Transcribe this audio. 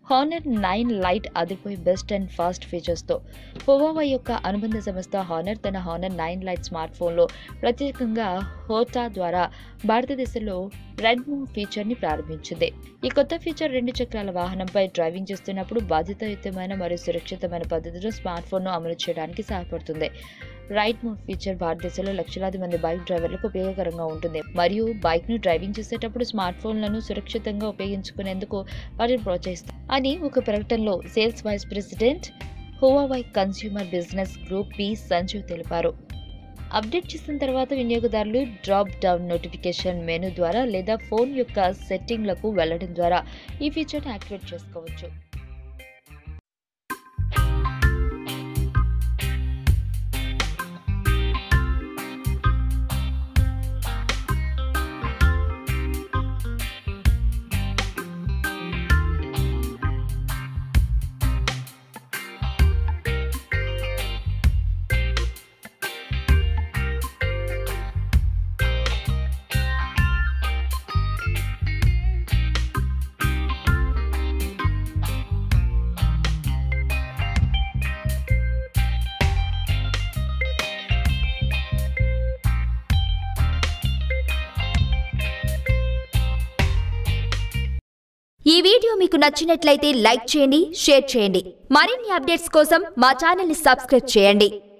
honour nine lite అదిపోయి best and fast ఫీచర్స్తో Huawei యొక్క అనుబంధ సంస్థ హానర్ తన హానర్ నైన్ లైట్ స్మార్ట్ ఫోన్లో ప్రత్యేకంగా హోటా ద్వారా భారతదేశంలో రెడ్ మూన్ ఫీచర్ని ప్రారంభించింది ఈ కొత్త ఫీచర్ రెండు చక్రాల వాహనంపై డ్రైవింగ్ చేస్తున్నప్పుడు బాధ్యతాయుతమైన మరియు సురక్షితమైన పద్ధతిలో స్మార్ట్ ఫోన్ను అమలు చేయడానికి సహాయపడుతుంది రైట్ మోడ్ ఫీచర్ భారతదేశంలో లక్షలాది మంది బైక్ డ్రైవర్లకు ఉపయోగకరంగా ఉంటుంది మరియు బైక్ ను డ్రైవింగ్ చేసేటప్పుడు స్మార్ట్ ఫోన్లను సురక్షితంగా ఉపయోగించుకునేందుకు వాటిని ప్రోత్సహిస్తారు అని ఒక ప్రకటనలో sales vice president Huawei consumer business group P Sanjeev తెలిపారు అప్డేట్ చేసిన తర్వాత వినియోగదారులు డ్రాప్ డౌన్ నోటిఫికేషన్ మెనూ ద్వారా లేదా ఫోన్ యొక్క సెట్టింగ్లకు వెళ్లడం ద్వారా ఈ ఫీచర్ని యాక్టివేట్ చేసుకోవచ్చు ఈ వీడియో మీకు నచ్చినట్లయితే లైక్ చేయండి షేర్ చేయండి మరిన్ని అప్డేట్స్ కోసం మా ఛానల్ని సబ్స్క్రైబ్ చేయండి